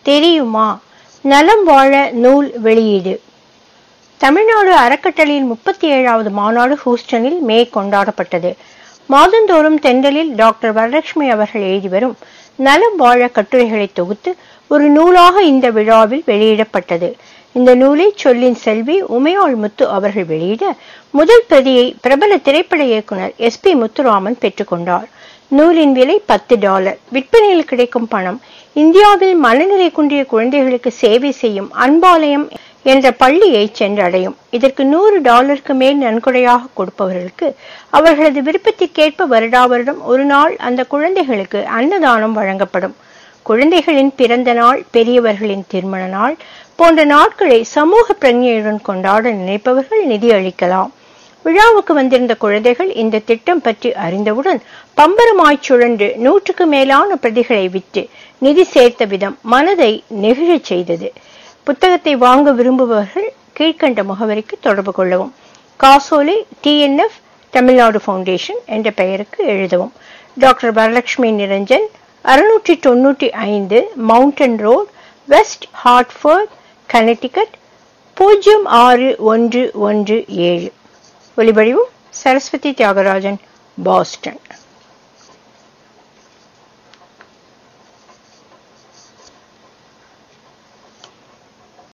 தெரியுமா நலம் வாழ நூல் வெளியீடு தமிழ்நாடு அறக்கட்டளையின் முப்பத்தி ஏழாவது மாநாடு ஹூஸ்டனில் மே கொண்டாடப்பட்டது மாதந்தோறும் தென்றலில் டாக்டர் வரலட்சுமி அவர்கள் எழுதி வரும் நலம் வாழ கட்டுரைகளை தொகுத்து ஒரு நூலாக இந்த விழாவில் வெளியிடப்பட்டது இந்த நூலை சொல்லின் செல்வி உமையாள் முத்து அவர்கள் வெளியிட முதல் பிரதியை பிரபல திரைப்பட இயக்குனர் எஸ் பி முத்துராமன் பெற்றுக்கொண்டார் நூலின் விலை பத்து டாலர் விற்பனையில் கிடைக்கும் பணம் இந்தியாவில் மனநிலை குன்றிய குழந்தைகளுக்கு சேவை செய்யும் அன்பாலயம் என்ற பள்ளியை சென்றடையும் இதற்கு நூறு டாலருக்கு மேல் நன்கொடையாக கொடுப்பவர்களுக்கு அவர்களது விருப்பத்திற்கேற்ப வருடா வருடம் ஒரு நாள் அந்த குழந்தைகளுக்கு அன்னதானம் வழங்கப்படும் குழந்தைகளின் பிறந்த நாள் பெரியவர்களின் திருமண நாள் போன்ற நாட்களை சமூக பிரಜ್ಞையுடன் கொண்டாட நினைப்பவர்கள் நிதி அளிக்கலாம் விழாவுக்கு வந்திருந்த குழந்தைகள் இந்த திட்டம் பற்றி அறிந்தவுடன் பம்பரமாய்ச் சுழன்று நூற்றுக்கு மேலான பிரதிகளை விற்று நிதி சேர்த்த விதம் மனதை நெகிழச் செய்தது புத்தகத்தை வாங்க விரும்புபவர்கள் கீழ்கண்ட முகவரிக்கு தொடர்பு கொள்ளவும் காசோலை டிஎன்எஃப் தமிழ்நாடு ஃபவுண்டேஷன் என்ற பெயருக்கு எழுதவும் டாக்டர் வரலட்சுமி நிரஞ்சன் அறுநூற்றி தொண்ணூற்றி ஐந்து mountain road West Hartford Connecticut பூஜ்ஜியம் ஆறு ஒன்று ஒன்று ஏழு ஒலிபடிவும் சரஸ்வதி தியாகராஜன் பாஸ்டன்